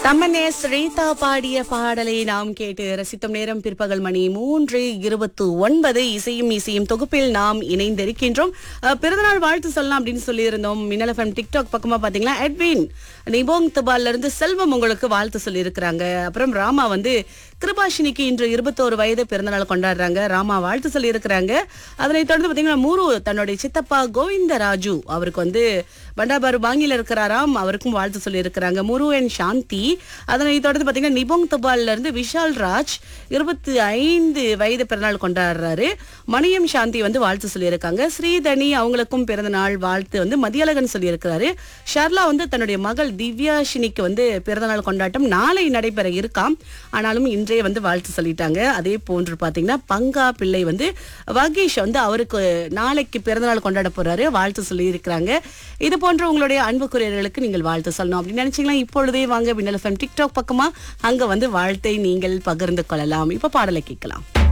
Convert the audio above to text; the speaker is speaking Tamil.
தமனே ஸ்ரீதா பாடிய பாடலை நாம் கேட்டு ரசித்தும் நேரம் பிற்பகல் மணி மூன்று இருபத்து ஒன்பது இசையும் இசையும் தொகுப்பில் நாம் இணைந்திருக்கின்றோம் அஹ், பிறந்தநாள் வாழ்த்து சொல்லலாம் அப்படின்னு சொல்லியிருந்தோம் மின்னல் எஃப்எம் டிக்டாக் பக்கமா பாத்தீங்கன்னா எட்வின் நிபோங் தபால்ல இருந்து செல்வம் உங்களுக்கு வாழ்த்து சொல்லியிருக்கிறாங்க அப்புறம் ராமா வந்து கிருபாஷினிக்கு இன்று இருபத்தோரு வயது பிறந்தநாள் கொண்டாடுறாங்க ராமா வாழ்த்து சொல்லியிருக்கிறாங்க அதனைத் தொடர்ந்து பாத்தீங்கன்னா மூரு தன்னுடைய சித்தப்பா கோவிந்தராஜு அவருக்கு வந்து பண்டாபாரு பாங்கில இருக்கிறாராம் அவருக்கும் வாழ்த்து சொல்லியிருக்கிறாங்க முரு அண்ட் சாந்தி அதனைத் தொடர்ந்து பாத்தீங்கன்னா நிபோங் தபால்ல இருந்து விஷால் ராஜ் இருபத்தி ஐந்து வயது பிறந்தநாள் கொண்டாடுறாரு மணியம் சாந்தி வந்து வாழ்த்து சொல்லியிருக்காங்க ஸ்ரீதனி அவங்களுக்கும் பிறந்தநாள் வாழ்த்து வந்து மதியழகன் சொல்லியிருக்கிறாரு ஷர்லா வந்து தன்னுடைய மகள் திவ்யாஷினிக்கு வந்து பிறந்தநாள் கொண்டாட்டம் நாளை நடைபெற இருக்காம் ஆனாலும் இன்றைய வந்து வாழ்த்து சொல்லிட்டாங்க அதே போன்று பாத்தீங்கன்னா பங்கா பிள்ளை வந்து வகீஷ் வந்து அவருக்கு நாளைக்கு பிறந்தநாள் கொண்டாட போறாரு வாழ்த்து சொல்லியிருக்கிறாங்க இது போன்ற உங்களுடைய அன்புக்குரியர்களுக்கு நீங்கள் வாழ்த்து சொல்லணும் அப்படின்னு நினைச்சீங்களா இப்பொழுதே வாங்க விண்ணல் டிக்டாக் பக்கமா அங்க வந்து வாழ்த்தை நீங்கள் பகிர்ந்து கொள்ளலாம் இப்ப பாடலை கேட்கலாம்